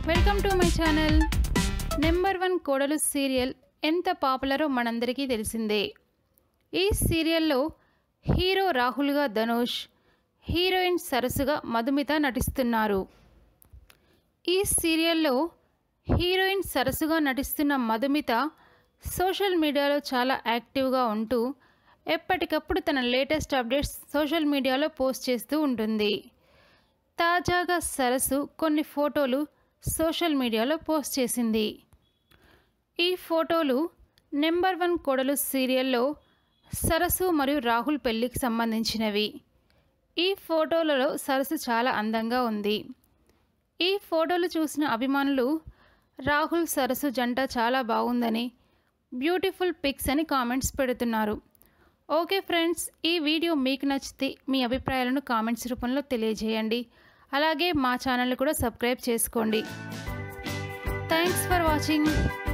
welcome to my channel number one కోడలు serial ఎంత పాపులరో మనందరికీ తెలిసిందే ఈ సీరియల్లో హీరో రాహుల్గా ధనుష్ హీరోయిన్ సరస్సుగా మధుమిత నటిస్తున్నారు ఈ సీరియల్లో హీరోయిన్ సరస్సుగా నటిస్తున్న మధుమిత సోషల్ మీడియాలో చాలా యాక్టివ్గా ఉంటూ ఎప్పటికప్పుడు తన లేటెస్ట్ అప్డేట్స్ సోషల్ మీడియాలో పోస్ట్ చేస్తూ ఉంటుంది తాజాగా సరస్సు కొన్ని ఫోటోలు సోషల్ మీడియాలో పోస్ట్ చేసింది ఈ ఫోటోలు నెంబర్ వన్ కోడలు సీరియల్లో సరస్సు మరియు రాహుల్ పెళ్లికి సంబంధించినవి ఈ ఫోటోలలో సరస్సు చాలా అందంగా ఉంది ఈ ఫోటోలు చూసిన అభిమానులు రాహుల్ సరస్సు జంట చాలా బాగుందని బ్యూటిఫుల్ పిక్స్ అని కామెంట్స్ పెడుతున్నారు ఓకే ఫ్రెండ్స్ ఈ వీడియో మీకు నచ్చితే మీ అభిప్రాయాలను కామెంట్స్ రూపంలో తెలియజేయండి అలాగే మా ఛానల్ని కూడా సబ్స్క్రైబ్ చేసుకోండి థ్యాంక్స్ ఫర్ వాచింగ్